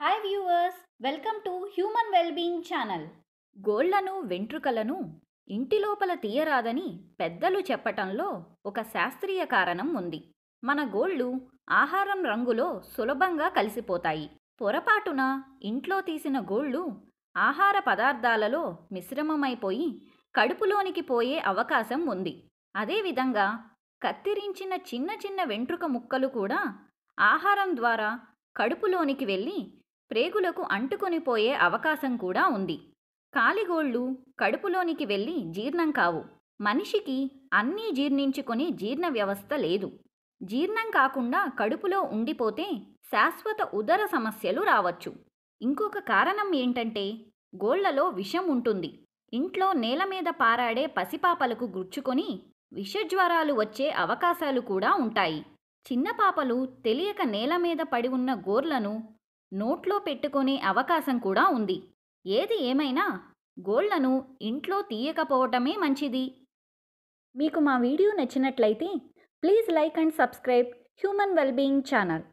hi viewers welcome to human wellbeing channel గోళ్లను వెంట్రుకలను ఇంటి లోపల తీయరాదని పెద్దలు చెప్పటంలో ఒక శాస్త్రీయ కారణం ఉంది మన గోళ్ళు ఆహారం రంగులో సులభంగా కలిసిపోతాయి పొరపాటున ఇంట్లో తీసిన గోళ్ళు ఆహార పదార్థాలలో మిశ్రమమైపోయి కడుపులోనికి పోయే అవకాశం ఉంది అదేవిధంగా కత్తిరించిన చిన్న చిన్న వెంట్రుక ముక్కలు కూడా ఆహారం ద్వారా కడుపులోనికి వెళ్ళి ప్రేగులకు అంటుకొని పోయే అవకాశం కూడా ఉంది కాలిగోళ్ళు కడుపులోనికి వెళ్ళి జీర్ణం కావు మనిషికి అన్నీ జీర్ణించుకొని జీర్ణ వ్యవస్థ లేదు జీర్ణం కాకుండా కడుపులో ఉండిపోతే శాశ్వత ఉదర సమస్యలు రావచ్చు ఇంకొక కారణం ఏంటంటే గోళ్లలో విషం ఉంటుంది ఇంట్లో నేల మీద పారాడే పసిపాపలకు గుచ్చుకొని విషజ్వరాలు వచ్చే అవకాశాలు కూడా ఉంటాయి చిన్న పాపలు తెలియక నేల మీద పడి ఉన్న గోర్లను నోట్లో పెట్టుకునే అవకాశం కూడా ఉంది ఏది ఏమైనా గోళ్లను ఇంట్లో తీయకపోవటమే మంచిది మీకు మా వీడియో నచ్చినట్లయితే please like and subscribe human wellbeing channel